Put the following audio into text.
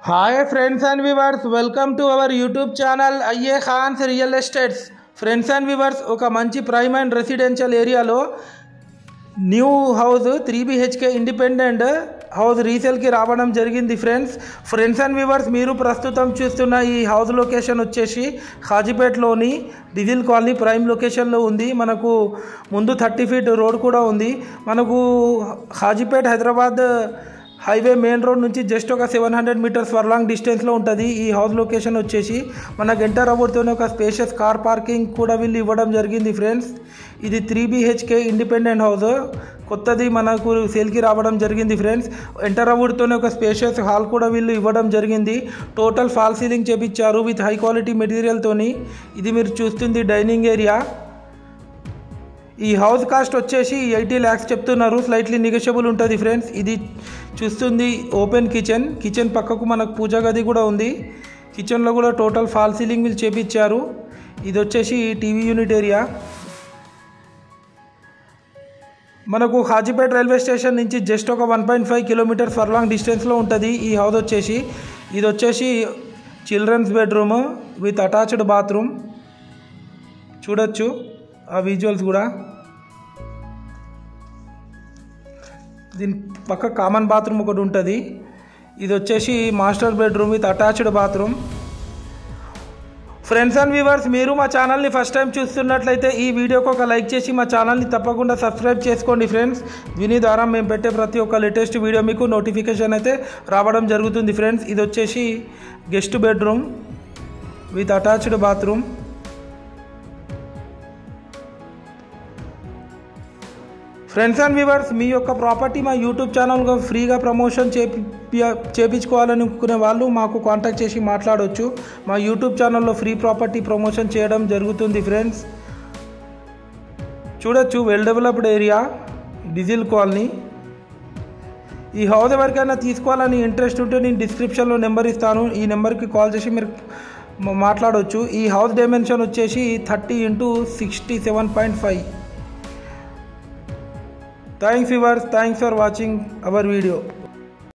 hi friends and viewers welcome to our YouTube channel అయ్యే Khans real estates friends and viewers ఒక మంచి prime and residential ఏరియాలో new house three BHK independent house రీసేల్కి రావడం జరిగింది friends friends and viewers మీరు ప్రస్తుతం చూస్తున్న ఈ హౌస్ లొకేషన్ వచ్చేసి హాజీపేట్లోని డిజిల్ కాలనీ ప్రైమ్ లొకేషన్లో ఉంది మనకు ముందు థర్టీ ఫీట్ రోడ్ కూడా ఉంది మనకు Hajipet Hyderabad highway main road నుంచి జస్ట్ ఒక seven hundred metres for long డిస్టెన్స్లో ఉంటుంది ఈ హౌస్ లొకేషన్ వచ్చేసి మనకు ఎంటర్ అవ్వడుతూనే ఒక స్పేషియస్ కార్ పార్కింగ్ కూడా వీళ్ళు ఇవ్వడం జరిగింది ఫ్రెండ్స్ ఇది త్రీ బీహెచ్కే ఇండిపెండెంట్ హౌస్ కొత్తది మనకు సేల్కి రావడం జరిగింది ఫ్రెండ్స్ ఎంటర్ అవ్వడుతూనే ఒక స్పేషియస్ హాల్ కూడా వీళ్ళు ఇవ్వడం జరిగింది టోటల్ ఫాల్ సీలింగ్ చేపించారు విత్ హై క్వాలిటీ మెటీరియల్తోని ఇది మీరు చూస్తుంది డైనింగ్ ఏరియా ఈ హౌస్ కాస్ట్ వచ్చేసి ఎయిటీ ల్యాక్స్ చెప్తున్నారు స్లైట్లీ నెగోషియబుల్ ఉంటుంది ఫ్రెండ్స్ ఇది చూస్తుంది ఓపెన్ కిచెన్ కిచెన్ పక్కకు మనకు పూజా గది కూడా ఉంది కిచెన్లో కూడా టోటల్ ఫాల్ సీలింగ్ వీళ్ళు చేపించారు ఇది వచ్చేసి టీవీ యూనిట్ ఏరియా మనకు హాజీపేట్ రైల్వే స్టేషన్ నుంచి జస్ట్ ఒక one point five kilometres for long డిస్టెన్స్లో ఉంటుంది ఈ హౌస్ వచ్చేసి ఇది వచ్చేసి children's bedroom with attached bathroom చూడొచ్చు ఆ విజువల్స్ కూడా దీని పక్క కామన్ బాత్రూమ్ ఒకటి ఉంటుంది ఇది వచ్చేసి master bedroom with attached bathroom friends and viewers మీరు మా ఛానల్ని ఫస్ట్ టైం చూస్తున్నట్లయితే ఈ వీడియోకి ఒక లైక్ చేసి మా ఛానల్ని తప్పకుండా సబ్స్క్రైబ్ చేసుకోండి ఫ్రెండ్స్ దీని ద్వారా మేము పెట్టే ప్రతి ఒక్క లేటెస్ట్ వీడియో మీకు నోటిఫికేషన్ అయితే రావడం జరుగుతుంది ఫ్రెండ్స్ ఇది వచ్చేసి guest bedroom with attached bathroom friends and viewers మీ యొక్క ప్రాపర్టీ మా యూట్యూబ్ ఛానల్గా ఫ్రీగా ప్రమోషన్ చేపి చేపించుకోవాలనుకునే వాళ్ళు మాకు కాంటాక్ట్ చేసి మాట్లాడవచ్చు మా యూట్యూబ్ ఛానల్లో ఫ్రీ ప్రాపర్టీ ప్రమోషన్ చేయడం జరుగుతుంది ఫ్రెండ్స్ చూడొచ్చు వెల్ డెవలప్డ్ ఏరియా డిజిల్ కాలనీ ఈ హౌస్ ఎవరికైనా తీసుకోవాలని ఇంట్రెస్ట్ ఉంటే నేను డిస్క్రిప్షన్లో నెంబర్ ఇస్తాను ఈ నెంబర్కి కాల్ చేసి మీరు మాట్లాడవచ్చు ఈ హౌస్ డైమెన్షన్ వచ్చేసి thirty into sixty seven point five thanks viewers thanks for watching our video